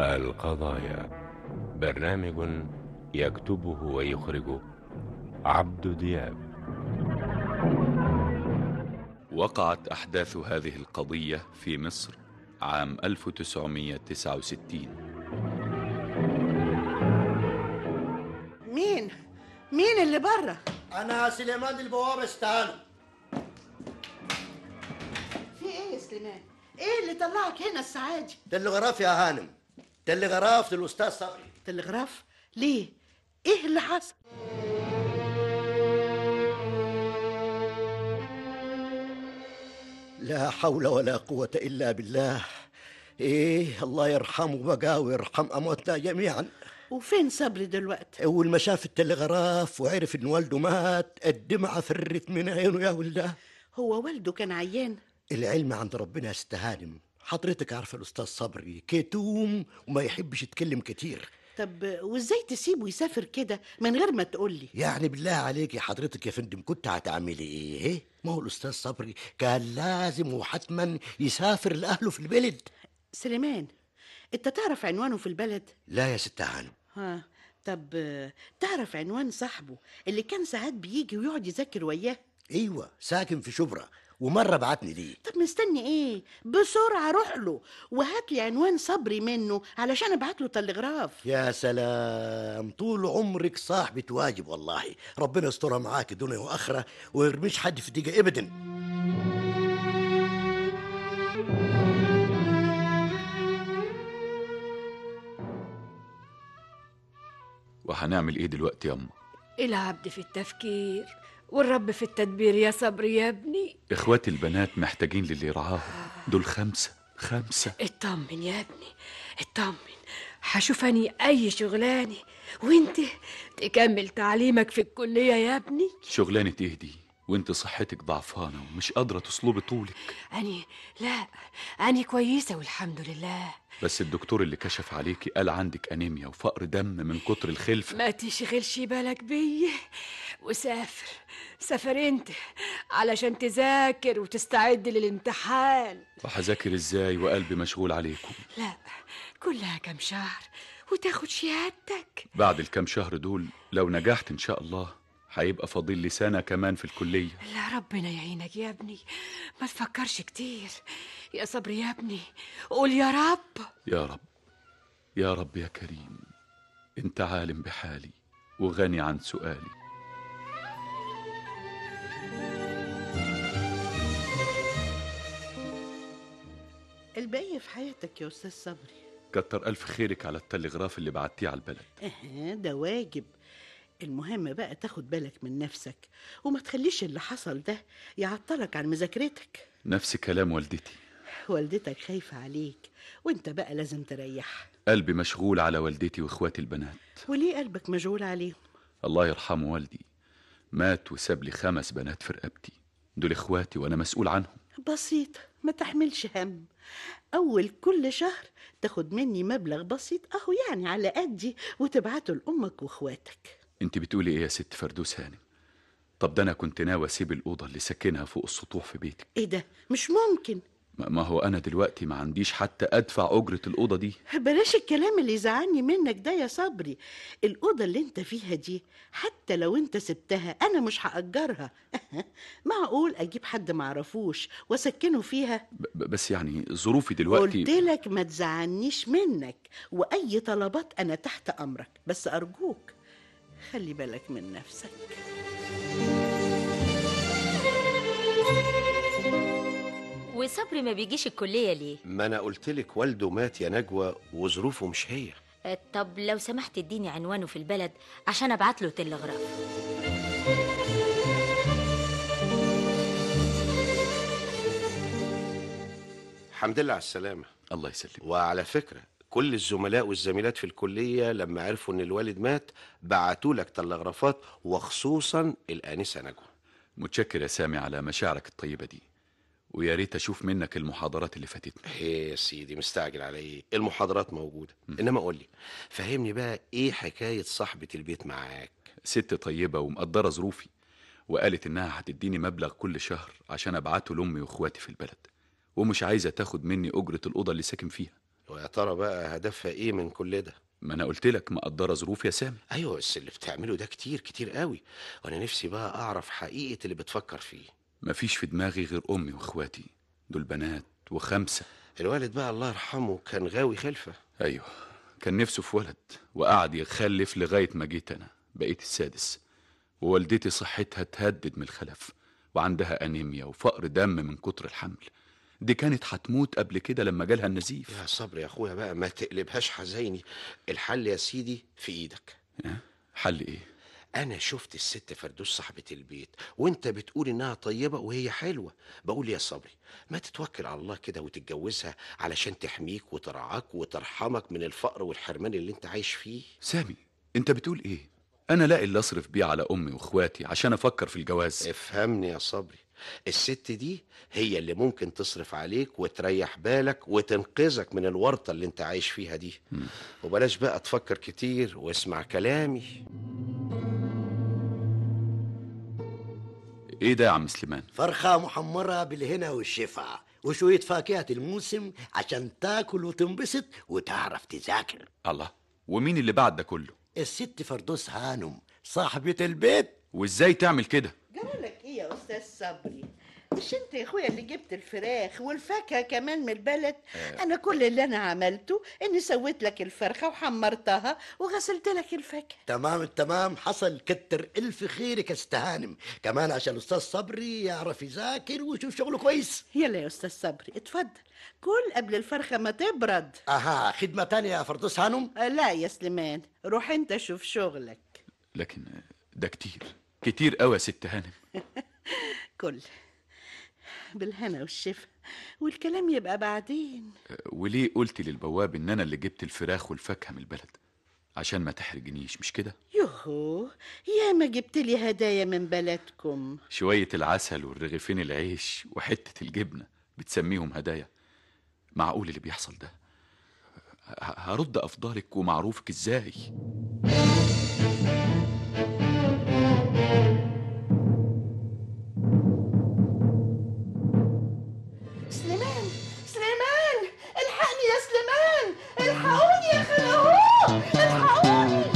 القضايا برنامج يكتبه ويخرجه عبد دياب وقعت أحداث هذه القضية في مصر عام 1969 مين مين اللي بره انا سليمان البوابه استهان في ايه يا سليمان ايه اللي طلعك هنا الساعه دي تلغراف يا هانم تلغراف للاستاذ صبري تلغراف ليه ايه اللي حصل لا حول ولا قوة إلا بالله إيه الله يرحمه بقى ويرحم أمواتنا جميعا وفين صبري دلوقتي أول ما شاف التلغراف وعرف إن والده مات الدمعة فرت من عينه يا ولده هو والده كان عيان العلم عند ربنا يستهانم حضرتك عارفة الأستاذ صبري كتوم وما يحبش يتكلم كتير طب وازاي تسيبه يسافر كده من غير ما تقولي يعني بالله عليك يا حضرتك يا فندم كنت هتعملي ايه؟ ما هو الاستاذ صبري كان لازم وحتما يسافر لاهله في البلد سليمان انت تعرف عنوانه في البلد لا يا ست هانم ها طب آه، تعرف عنوان صاحبه اللي كان ساعات بيجي ويقعد يذاكر وياه ايوه ساكن في شبرا ومره بعتني ليه طب مستني ايه بسرعه روح له وهات لي عنوان صبري منه علشان ابعت له تلغراف يا سلام طول عمرك صاحبة واجب والله ربنا يسترها معاك دنيا واخره ويرميش حد في دقيقه ابدا وهنعمل إيه دلوقتي ياما العبد في التفكير والرب في التدبير يا صبري يا ابني إخواتي البنات محتاجين للي يرعاهم دول خمسة خمسة اطمن يا ابني اطمن هشوف اني اي شغلانه وانت تكمل تعليمك في الكليه يا ابني شغلانة إيه دي وانت صحتك ضعفانة ومش قادرة تصلبي طولك اني لا اني كويسه والحمد لله بس الدكتور اللي كشف عليكي قال عندك أنيميا وفقر دم من كتر الخلفة ما تشغلش بالك بيا وسافر سافر انت علشان تذاكر وتستعد للامتحان وهذاكر ازاي وقلبي مشغول عليكم لا كلها كم شهر وتاخد شهادتك بعد الكام شهر دول لو نجحت ان شاء الله هيبقى فاضل لي سنة كمان في الكلية لا ربنا يعينك يا ابني ما تفكرش كتير يا صبري يا ابني قول يا رب يا رب يا رب يا كريم انت عالم بحالي وغني عن سؤالي البقيه في حياتك يا استاذ صبري كتر ألف خيرك على التلغراف اللي بعتيه على البلد اه ده واجب المهم بقى تاخد بالك من نفسك وما تخليش اللي حصل ده يعطلك عن مذاكرتك نفس كلام والدتي والدتك خايفة عليك وانت بقى لازم تريح قلبي مشغول على والدتي واخواتي البنات وليه قلبك مشغول عليهم الله يرحمه والدي مات وساب لي خمس بنات في رقبتي دول اخواتي وانا مسؤول عنهم بسيط ما تحملش هم أول كل شهر تاخد مني مبلغ بسيط أهو يعني على قدي وتبعته لأمك وإخواتك انت بتقولي ايه يا ست فردوس هانم طب ده انا كنت ناوي اسيب الاوضه اللي ساكنها فوق السطوح في بيتك إيه ده مش ممكن ما ما هو انا دلوقتي ما عنديش حتى ادفع اجره الاوضه دي بلاش الكلام اللي يزعلني منك ده يا صبري الأوضة اللي انت فيها دي حتى لو انت سبتها أنا مش هأجرها معقول أجيب حد معرفوش وأسكنه فيها ب- ب- بس يعني ظروفي دلوقتي قلت لك ما تزعلنيش منك وأي طلبات أنا تحت أمرك بس أرجوك خلي بالك من نفسك وصبري ما بيجيش الكلية ليه؟ ما انا قلت لك والده مات يا نجوى وظروفه مش هي آه، طب لو سمحت اديني عنوانه في البلد عشان ابعت له تلغراف الحمد لله على السلامه الله يسلمك وعلى فكره كل الزملاء والزميلات في الكليه لما عرفوا ان الوالد مات بعتوا لك تلغرافات وخصوصا الانسه نجوى متشكر يا سامي على مشاعرك الطيبه دي ويا ريت اشوف منك المحاضرات اللي فاتتني ايه يا سيدي مستعجل على ايه المحاضرات موجوده انما قول لي فهمني بقى ايه حكايه صاحبه البيت معاك ست طيبه ومقدره ظروفي وقالت انها هتديني مبلغ كل شهر عشان ابعته لامي واخواتي في البلد ومش عايزه تاخد مني اجره الاوضه اللي ساكن فيها ويا ترى بقى هدفها ايه من كل ده ما انا قلت لك مقدره ظروف يا سامي ايوه بس اللي بتعمله ده كتير كتير قوي وانا نفسي بقى اعرف حقيقه اللي بتفكر فيه مفيش في دماغي غير امي واخواتي دول بنات وخمسه الوالد بقى الله يرحمه كان غاوي خلفه ايوه كان نفسه في ولد وقعد يخلف لغايه ما جيت انا بقيت السادس ووالدتي صحتها تهدد من الخلف وعندها انيميا وفقر دم من كتر الحمل دي كانت هتموت قبل كده لما جالها النزيف يا صبر يا اخويا بقى ما تقلبهاش حزيني الحل يا سيدي في ايدك ها؟ حل ايه انا شفت الست فردوس صاحبة البيت وانت بتقول انها طيبة وهي حلوة بقول يا صبري ما تتوكل على الله كده وتتجوزها علشان تحميك وترعاك وترحمك من الفقر والحرمان اللي انت عايش فيه سامي انت بتقول ايه انا لاقي اللي اصرف بيه على امي واخواتي عشان افكر في الجواز افهمني يا صبري الست دي هي اللي ممكن تصرف عليك وتريح بالك وتنقذك من الورطة اللي انت عايش فيها دي وبلاش بقى تفكر كتير واسمع كلامي ايه ده يا عم سليمان فرخة محمرة بالهنا والشفا وشوية فاكهة الموسم عشان تاكل وتنبسط وتعرف تذاكر الله ومين اللي بعد ده كله الست فردوس هانم صاحبة البيت وازاي تعمل كده جرالك ايه يا استاذ صبري مش انت يا اخويا اللي جبت الفراخ والفاكهه كمان من البلد انا كل اللي انا عملته اني سويت لك الفرخه وحمرتها وغسلت لك الفاكهه تمام التمام حصل كتر الف خيرك يا ست هانم كمان عشان الاستاذ صبري يعرف يذاكر ويشوف شغله كويس يلا يا استاذ صبري اتفضل كل قبل الفرخه ما تبرد اها خدمة تانية يا فردوس هانم آه، لا يا سليمان روح انت شوف شغلك لكن ده كتير كتير قوي يا ست هانم كل بالهنا والشفا والكلام يبقى بعدين وليه قلت للبواب ان انا اللي جبت الفراخ والفاكهه من البلد عشان ما تحرجنيش مش كده يوهو يا ما جبت لي هدايا من بلدكم شويه العسل والرغيفين العيش وحته الجبنه بتسميهم هدايا معقول اللي بيحصل ده ه- هرد افضالك ومعروفك ازاي سليمان سليمان الحقني يا سليمان الحقوني يا خلاوه الحقوني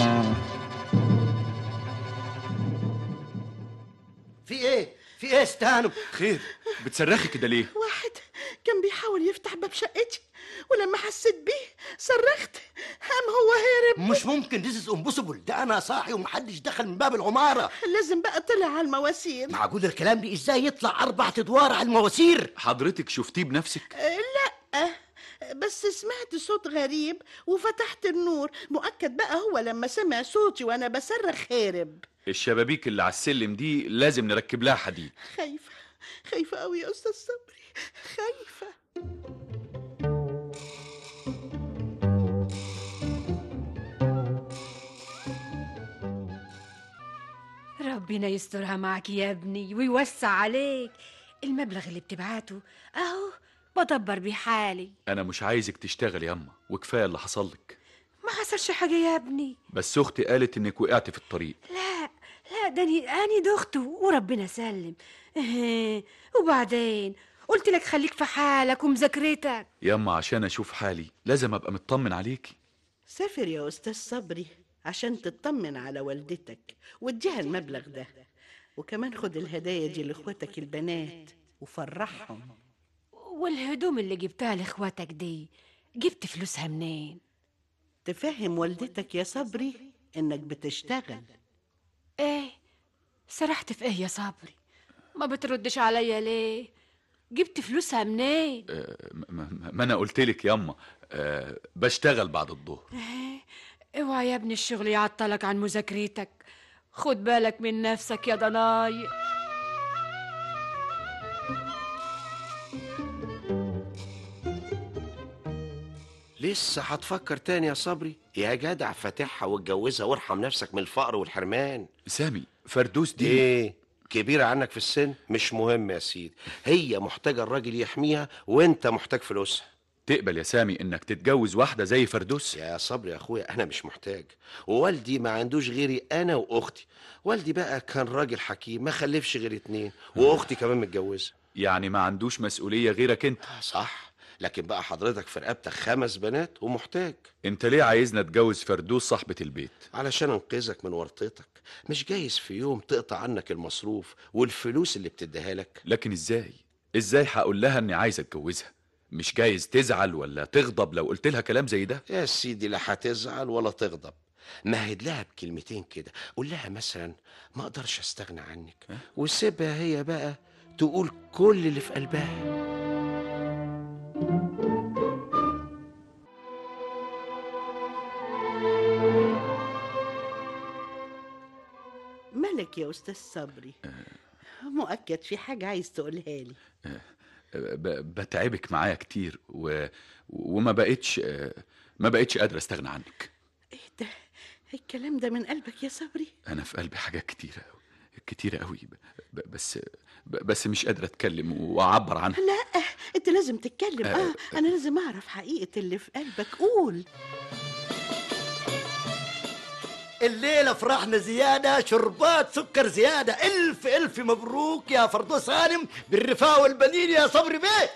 في ايه في ايه يا ست هانم خير بتصرخي كده ليه واحد كان بيحاول يفتح باب شقتي ولما حسيت بيه صرخت قام هو هرب مش ممكن ذيس از امبوسيبل ده انا صاحي ومحدش دخل من باب العماره لازم بقى طلع على المواسير معقول الكلام ده ازاي يطلع اربع ادوار على المواسير حضرتك شفتيه بنفسك آه، لا بس سمعت صوت غريب وفتحت النور مؤكد بقى هو لما سمع صوتي وانا بصرخ هارب الشبابيك اللي على السلم دي لازم نركب لها حديد خايفة خايفة قوي يا أستاذ صبري خايفة ربنا يسترها معك يا ابني ويوسع عليك المبلغ اللي بتبعته اهو بدبر بيه حالي انا مش عايزك تشتغل ياما وكفايه اللي حصل لك ما حصلش حاجة يا ابني بس اختي قالت انك وقعت في الطريق لا لا ده أني أني دخته وربنا سلم إيه، وبعدين قلت لك خليك في حالك ومذاكرتك ياما عشان اشوف حالي لازم ابقى مطمن عليكي سافر يا أستاذ صبري عشان تطمن على والدتك واديها المبلغ ده وكمان خد الهدايا دي لاخواتك البنات وفرحهم والهدوم اللي جبتها لاخواتك دي جبت فلوسها منين تفهم والدتك يا صبري انك بتشتغل ايه سرحت في ايه يا صبري ما بتردش عليا ليه جبت فلوسها منين أه، ما- ما ما انا قلت لك ياما أه، بشتغل بعد الظهر اوعى يا ابني الشغل يعطلك عن مذاكرتك خد بالك من نفسك يا ضناي لسه هتفكر تاني يا صبري يا جدع فاتحها واتجوزها وارحم نفسك من الفقر والحرمان سامي فردوس دي ايه كبيرة عنك في السن مش مهم يا سيدي هي محتاجة الراجل يحميها وانت محتاج فلوسها تقبل يا سامي انك تتجوز واحدة زي فردوس يا صبري يا اخويا انا مش محتاج ووالدي ما عندوش غيري انا واختي والدي بقى كان راجل حكيم ما خلفش غير اتنين واختي كمان متجوزه يعني ما عندوش مسؤولية غيرك انت صح لكن بقى حضرتك في رقبتك خمس بنات ومحتاج انت ليه عايزنا اتجوز فردوس صاحبة البيت علشان انقذك من ورطتك مش جايز في يوم تقطع عنك المصروف والفلوس اللي بتديها لك لكن ازاي ازاي هقول لها اني عايز اتجوزها مش جايز تزعل ولا تغضب لو قلت لها كلام زي ده يا سيدي لا هتزعل ولا تغضب مهد لها بكلمتين كده قول لها مثلا ما اقدرش استغنى عنك وسيبها هي بقى تقول كل اللي في قلبها مالك يا أستاذ صبري مؤكد في حاجة عايز تقولها لي ب- بتعبك معايا كتير و... وما بقتش ما بقتش قادر استغنى عنك إيه ده الكلام ده من قلبك يا صبري انا في قلبي حاجات كتيره قوي كتيره قوي ب... ب... بس ب... بس مش قادر اتكلم واعبر عنها لا انت لازم تتكلم آه، اه انا لازم اعرف حقيقة اللي في قلبك قول الليلة فرحنا زيادة شربات سكر زيادة ألف ألف مبروك يا فردوس غانم بالرفاه والبنين يا صبري بيه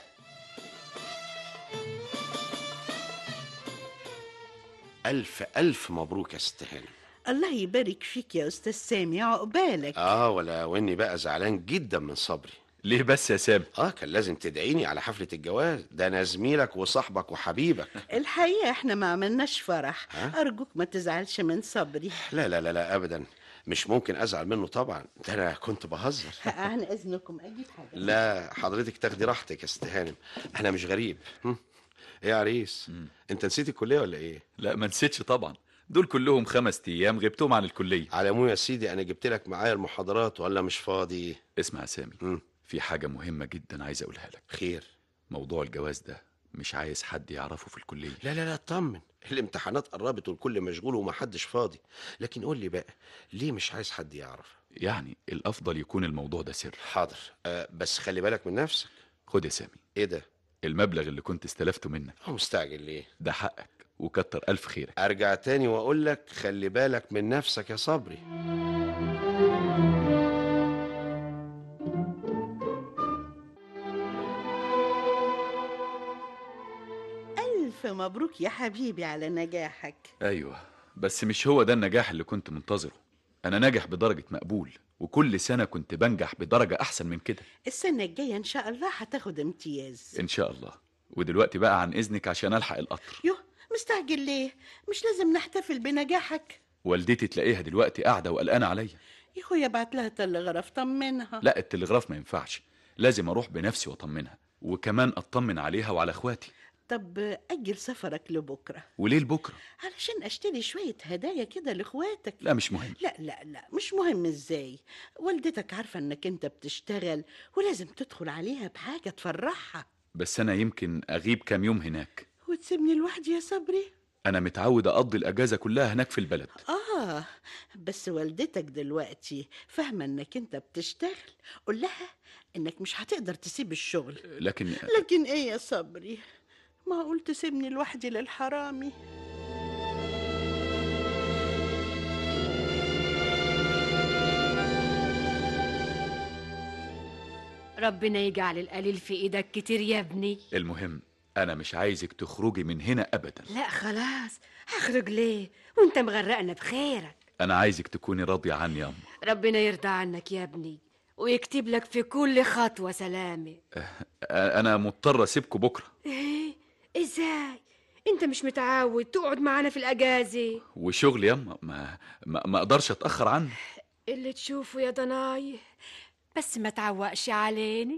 الف الف مبروك يا ست هانم الله يبارك فيك يا أستاذ سامي عقبالك اه ولا واني بقى زعلان جدا من صبري ليه بس يا سامي اه كان لازم تدعيني على حفلة الجواز ده انا زميلك وصاحبك وحبيبك الحقيقة احنا ما عملناش فرح ها؟ أرجوك ما تزعلش من صبري لا لا لا لا ابدا مش ممكن ازعل منه طبعا ده انا كنت بهزر عن إذنكم أجيب حاجة لا حضرتك تاخدي راحتك يا ست هانم انا مش غريب هم؟ ايه يا عريس انت نسيت الكليه ولا ايه لا ما نسيتش طبعا دول كلهم خمس ايام غبتهم عن الكليه على العموم يا سيدي انا جبت لك معايا المحاضرات ولا مش فاضي اسمع يا سامي مم. في حاجه مهمه جدا عايز اقولها لك خير موضوع الجواز ده مش عايز حد يعرفه في الكليه لا لا لا اطمن الامتحانات قربت والكل مشغول ومحدش فاضي لكن قول لي بقى ليه مش عايز حد يعرف يعني الافضل يكون الموضوع ده سر حاضر أه بس خلي بالك من نفسك خد يا سامي ايه ده المبلغ اللي كنت استلفته منك هو مستعجل ليه ده حقك وكتر الف خيرك ارجع تاني واقول لك خلي بالك من نفسك يا صبري ألف مبروك يا حبيبي على نجاحك ايوه بس مش هو ده النجاح اللي كنت منتظره انا ناجح بدرجه مقبول وكل سنه كنت بنجح بدرجه احسن من كده السنة الجاية إن شاء الله هتاخد امتياز ان شاء الله ودلوقتي بقى عن اذنك عشان الحق القطر يوه مستعجل ليه مش لازم نحتفل بنجاحك والدتي تلاقيها دلوقتي قاعده وقلقانه عليا يا اخويا بعت لها تلغراف طمنها لا التلغراف ما ينفعش لازم اروح بنفسي واطمنها وكمان اطمن عليها وعلى اخواتي طب أجل سفرك لبكرة وليه لبكره علشان أشتري شوية هدايا كده لإخواتك لا مش مهم لا لا لا مش مهم ازاي والدتك عارفة انك انت بتشتغل ولازم تدخل عليها بحاجة تفرحها بس انا يمكن اغيب كام يوم هناك وتسيبني لوحدي يا صبري انا متعود اقضي الاجازه كلها هناك في البلد اه بس والدتك دلوقتي فاهمة انك انت بتشتغل قول لها انك مش هتقدر تسيب الشغل لكن لكن ايه يا صبري معقول تسيبني لوحدي للحرامي ربنا يجعل القليل في ايدك كتير يا ابني المهم انا مش عايزك تخرجي من هنا ابدا لا خلاص هخرج ليه وانت مغرقنا بخيرك انا عايزك تكوني راضيه عني يا أم. ربنا يرضى عنك يا ابني ويكتب لك في كل خطوة سلامة انا مضطر اسيبكم بكره ايه ازاي انت مش متعود تقعد معانا في الاجازة وشغل ياما ما ما, ما اقدرش اتاخر عنه اللي تشوفه يا ضناي بس ما تعوقش عليني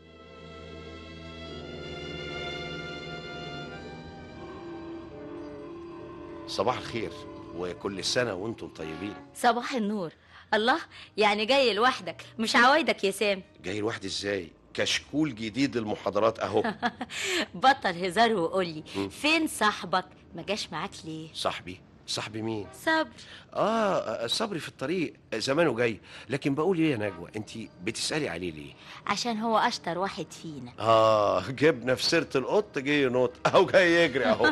صباح الخير وكل سنة وانتم طيبين صباح النور الله يعني جاي لوحدك مش عوايدك يا سام جاي لوحدي ازاي كشكول جديد للمحاضرات اهو بطل هزار وقولي فين صاحبك ما جاش معاك ليه صاحبي صاحبي مين صبر اه صبري في الطريق زمانه جاي لكن بقول ايه يا نجوى انت بتسالي عليه ليه عشان هو اشطر واحد فينا اه جبنا في سيره القط جه ينط اهو جاي يجري اهو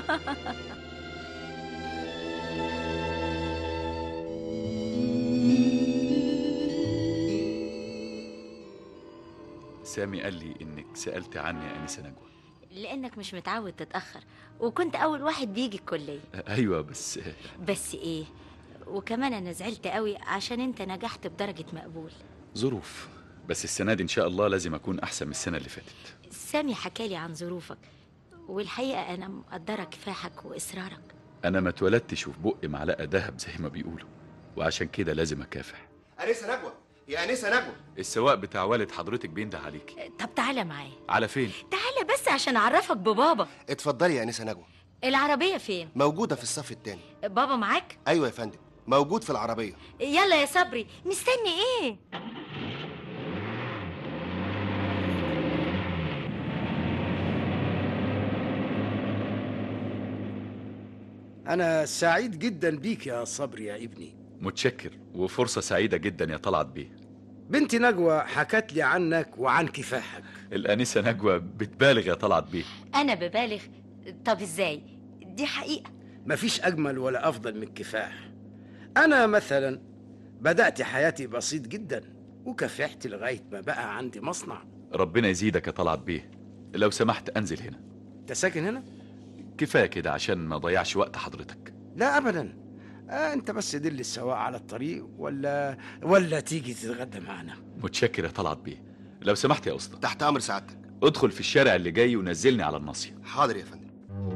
سامي قال لي انك سالت عني يا انسه نجوى لانك مش متعود تتاخر وكنت اول واحد بيجي الكليه ايوه بس بس ايه وكمان انا زعلت قوي عشان انت نجحت بدرجه مقبول ظروف بس السنه دي ان شاء الله لازم اكون احسن من السنه اللي فاتت سامي حكالي عن ظروفك والحقيقه انا مقدره كفاحك واصرارك انا ما اتولدتش وفي بقي معلقه دهب زي ما بيقولوا وعشان كده لازم اكافح انسه نجوى يا انسه نجوى السواق بتاع والد حضرتك بينده عليك طب تعالى معايا على فين تعالى بس عشان اعرفك ببابا اتفضلي يا انسه نجوى العربيه فين موجوده في الصف الثاني بابا معاك ايوه يا فندم موجود في العربيه يلا يا صبري مستني ايه أنا سعيد جدا بيك يا صبري يا ابني متشكر وفرصه سعيده جدا يا طلعت بيه بنتي نجوى حكت لي عنك وعن كفاحك الانسه نجوى بتبالغ يا طلعت بيه انا ببالغ طب ازاي دي حقيقه مفيش أجمل ولا أفضل من الكفاح أنا مثلا بدأت حياتي بسيط جدا وكافحت لغاية ما بقى عندي مصنع ربنا يزيدك يا طلعت بيه لو سمحت انزل هنا أنت ساكن هنا؟ كفايه كده عشان ما اضيعش وقت حضرتك لا أبدا آه أنت بس دل السواق على الطريق ولا ولا تيجي تتغدى معنا متشكر يا طلعت بيه لو سمحت يا اسطى تحت امر سعادتك ادخل في الشارع اللي جاي ونزلني على الناصيه حاضر يا فندم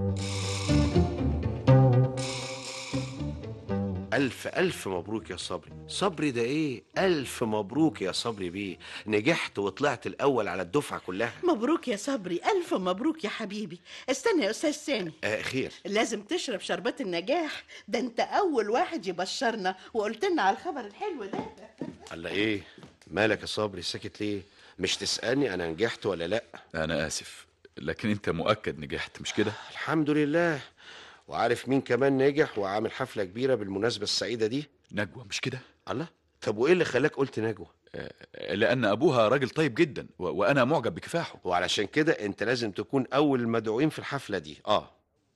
ألف ألف مبروك يا صبري صبري ده إيه ألف مبروك يا صبري بيه نجحت وطلعت الأول على الدفعة كلها مبروك يا صبري ألف مبروك يا حبيبي استنى يا أستاذ سامي آه خير لازم تشرب شربات النجاح ده انت أول واحد يبشرنا وقلت لنا على الخبر الحلو ده الله إيه مالك يا صبري ساكت ليه مش تسألني أنا نجحت ولا لأ انا اسف لكن انت مؤكد نجحت مش كده الحمد لله وعارف مين كمان نجح وعامل حفلة كبيرة بالمناسبة السعيدة دي نجوى مش كده الله طب وإيه اللي خلاك قلت نجوى لان ابوها راجل طيب جدا و... وانا معجب بكفاحه وعلشان كده انت لازم تكون اول المدعوين في الحفله دي اه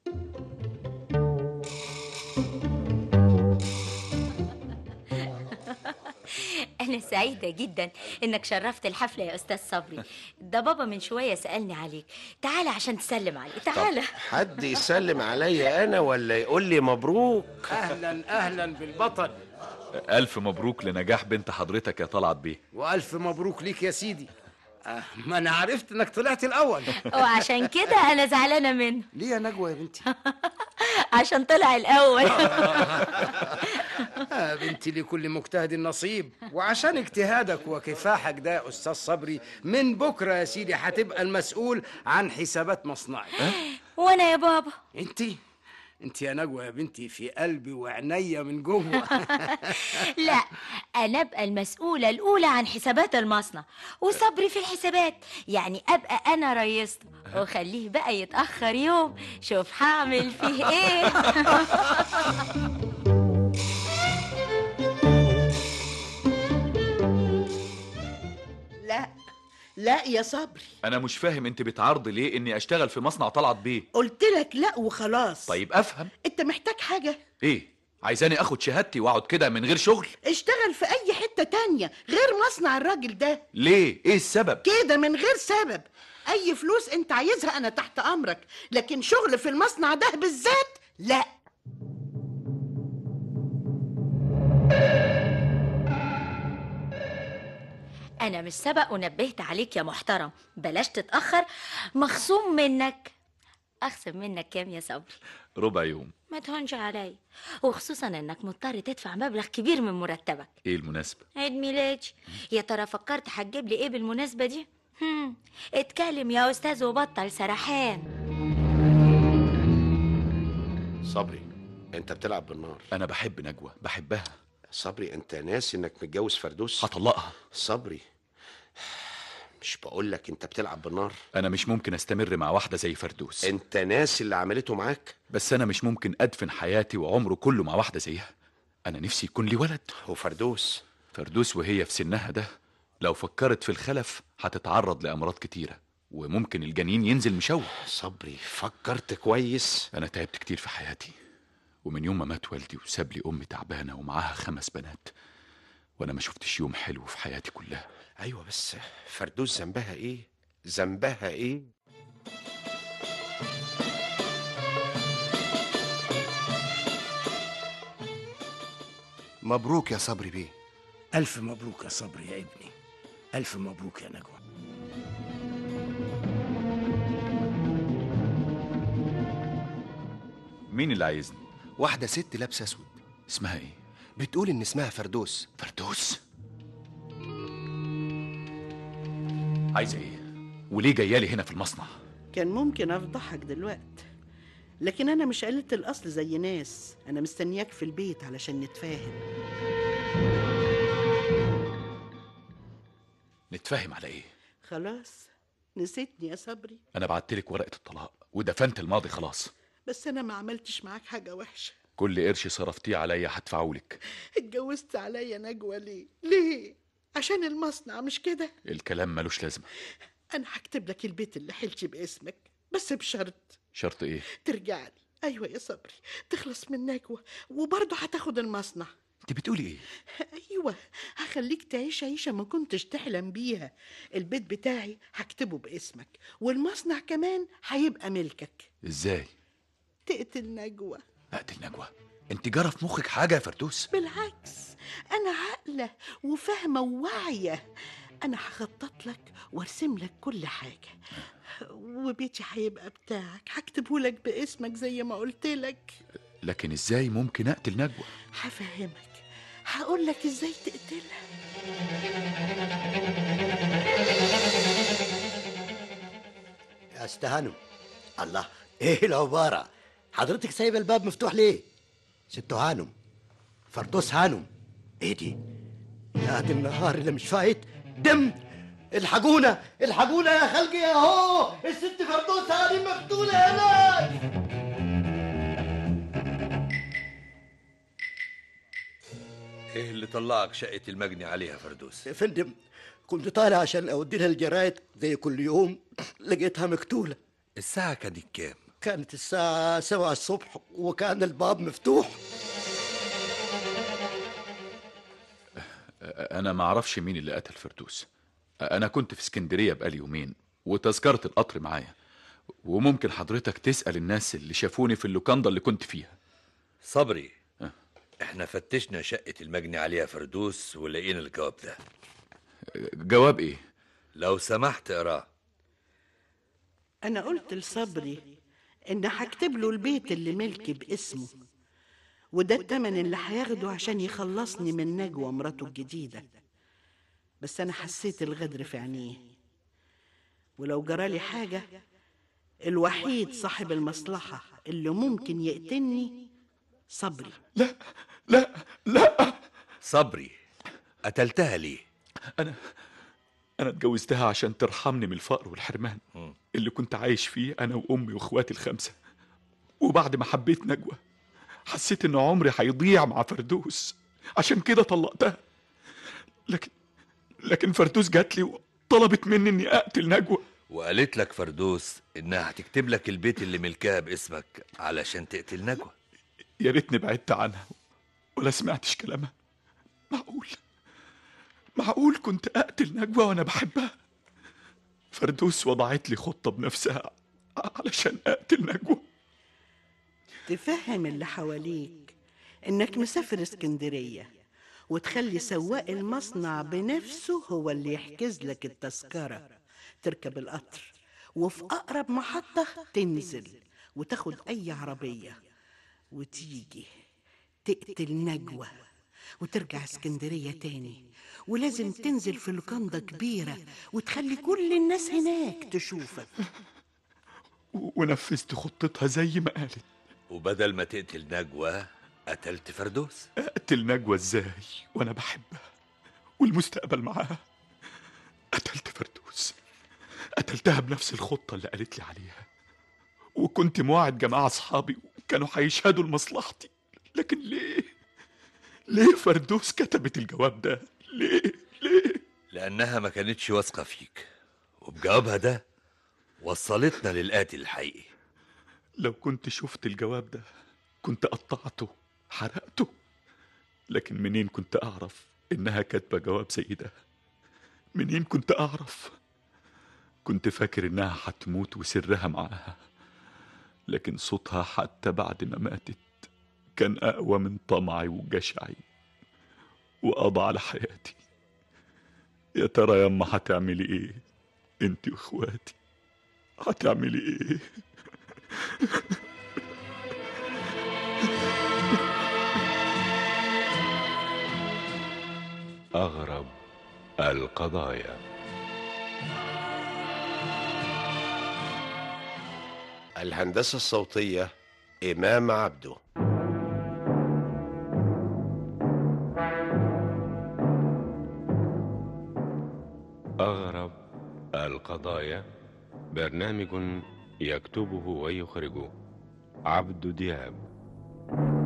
انا سعيده جدا انك شرفت الحفله يا استاذ صبري ده بابا من شويه سالني عليك تعالى عشان تسلم عليه تعالى حد يسلم عليا انا ولا يقول لي مبروك أهلا أهلا بالبطل الف مبروك لنجاح بنت حضرتك يا طلعت بيه وألف مبروك ليك يا سيدي آه ما أنا عرفت إنك طلعت الأول وعشان كده انا زعلانه منه ليه يا نجوى يا بنتي؟ عشان طلع الاول آه بنتي لكل مجتهد نصيب وعشان اجتهادك وكفاحك ده يا أستاذ صبري من بكرة يا سيدي هتبقى المسؤول عن حسابات مصنعي وانا يا بابا انت انت يا نجوى يا بنتي في قلبي وعينيا من جوه لا انا ابقى المسؤوله الاولى عن حسابات المصنع وصبري في الحسابات يعني ابقى انا رئيسته وخليه بقى يتاخر يوم شوف هعمل فيه ايه لا لا يا صبري انا مش فاهم انت بتعرضي ليه اني اشتغل في مصنع طلعت بيه قلت لك لا وخلاص طيب افهم انت محتاج حاجة ايه عايزاني اخد شهادتي واقعد كده من غير شغل اشتغل في اي حتة تانية غير مصنع الراجل ده ليه ايه السبب كده من غير سبب اي فلوس انت عايزها انا تحت امرك لكن شغل في المصنع ده بالذات لا انا مش سبق ونبهت عليك يا محترم بلاش تتاخر مخصوم منك اخصم منك كام يا صبري ربع يوم ما تهونش عليا وخصوصا انك مضطر تدفع مبلغ كبير من مرتبك ايه المناسبه عيد ميلادي يا ترى فكرت هتجيب لي ايه بالمناسبه دي هم. اتكلم يا استاذ وبطل سرحان صبري انت بتلعب بالنار انا بحب نجوى بحبها صبري انت ناسي انك متجوز فردوس هطلقها صبري مش بقول لك انت بتلعب بالنار انا مش ممكن استمر مع واحده زي فردوس انت ناسي اللي عملته معاك بس انا مش ممكن ادفن حياتي وعمره كله مع واحده زيها انا نفسي يكون لي ولد وفردوس فردوس وهي في سنها ده لو فكرت في الخلف هتتعرض لامراض كتيره وممكن الجنين ينزل مشوه صبري فكرت كويس انا تعبت كتير في حياتي ومن يوم ما مات والدي وساب لي امي تعبانه ومعاها خمس بنات وانا ما شفتش يوم حلو في حياتي كلها ايوه بس فردوس ذنبها ايه ذنبها ايه مبروك يا صبري بيه ألف مبروك يا صبري يا ابني ألف مبروك يا نجوى مين اللي عايزني واحدة ست لابسة اسود اسمها ايه بتقول ان اسمها فردوس فردوس عايزه ايه وليه جايه لي هنا في المصنع كان ممكن افضحك دلوقتي لكن انا مش قلة الاصل زي ناس انا مستنياك في البيت علشان نتفاهم نتفاهم على ايه خلاص نسيتني يا صبري انا بعتلك ورقه الطلاق ودفنت الماضي خلاص بس انا ما عملتش معاك حاجة وحشة كل قرش صرفتيه عليا هدفعهولك اتجوزت عليا نجوى ليه ليه عشان المصنع مش كده الكلام ملوش لازمه انا هكتب لك البيت اللي حلتي باسمك بس بشرط شرط ايه ترجع لي ايوه يا صبري تخلص من نجوى وبرضه هتاخد المصنع انت بتقولي ايه ايوه هخليك تعيش عيشه ما كنتش تحلم بيها البيت بتاعي هكتبه باسمك والمصنع كمان هيبقى ملكك ازاي تقتل نجوى اقتل نجوى انت جرى في مخك حاجه يا فردوس بالعكس انا عاقله وفاهمه وواعيه انا هخطط لك وارسم لك كل حاجه وبيتي هيبقى بتاعك هكتبه لك باسمك زي ما قلت لك لكن ازاي ممكن اقتل نجوى هفهمك هقول لك ازاي تقتلها يا استهانم الله ايه العبارة حضرتك سايبه الباب مفتوح ليه ست هانم فردوس هانم ايه دي يا دي النهار اللي مش فايت دم الحقونا الحقونا يا خلقي اهو الست فردوس هانم مقتولة هناك ايه اللي طلعك شقة المجني عليها فردوس يا فندم كنت طالع عشان اودي لها الجرايد زي كل يوم لقيتها مقتولة الساعة كانت كام كانت الساعة سبعة الصبح وكان الباب مفتوح انا ما اعرفش مين اللي قتل فردوس انا كنت في اسكندريه بقالي يومين وتذكره القطر معايا وممكن حضرتك تسال الناس اللي شافوني في اللوكاندا اللي كنت فيها صبري أه. احنا فتشنا شقة المجني عليها فردوس ولقينا الجواب ده جواب ايه لو سمحت اقراه انا قلت لصبري ان هكتب له البيت اللي ملكي باسمه وده التمن اللي هياخده عشان يخلصني من نجوى مراته الجديدة بس أنا حسيت الغدر في عينيه ولو جرالي حاجة الوحيد صاحب المصلحة اللي ممكن يقتلني صبري لا لا لا صبري قتلتها ليه انا انا اتجوزتها عشان ترحمني من الفقر والحرمان مم. اللي كنت عايش فيه انا وامي واخواتي الخمسه وبعد ما حبيت نجوى حسيت ان عمري هيضيع مع فردوس عشان كده طلقتها لكن لكن فردوس جات لي وطلبت مني اني اقتل نجوى وقالت لك فردوس انها هتكتب لك البيت اللي ملكها باسمك علشان تقتل نجوى يا ريتني بعدت عنها ولا سمعتش كلامها معقول معقول كنت اقتل نجوى وانا بحبها فردوس وضعت لي خطه بنفسها علشان اقتل نجوى تفهم اللي حواليك إنك مسافر اسكندرية وتخلي سواق المصنع بنفسه هو اللي يحجز لك التذكرة تركب القطر وفي أقرب محطة تنزل وتاخد أي عربية وتيجي تقتل نجوى وترجع اسكندرية تاني ولازم تنزل في لوكاندا كبيرة وتخلي كل الناس هناك تشوفك و- ونفذت خطتها زي ما قالت وبدل ما تقتل نجوى قتلت فردوس اقتل نجوى ازاي وانا بحبها والمستقبل معاها قتلت فردوس قتلتها بنفس الخطة اللي قالت لي عليها وكنت موعد جماعة أصحابي وكانوا هيشهدوا لمصلحتي لكن ليه؟ ليه فردوس كتبت الجواب ده؟ ليه؟ ليه؟ لانها ما كانتش واثقة فيك وبجوابها ده وصلتنا للقاتل الحقيقي لو كنت شفت الجواب ده كنت قطعته حرقته لكن منين كنت أعرف إنها كاتبة جواب زي ده منين كنت أعرف كنت فاكر إنها هتموت وسرها معاها لكن صوتها حتى بعد ما ماتت كان أقوى من طمعي وجشعي وقضى على حياتي يا ترى يما هتعملي ايه انت واخواتي هتعملي ايه أغرب القضايا الهندسة الصوتية إمام عبده أغرب القضايا برنامج يكتبه ويخرجه عبد دياب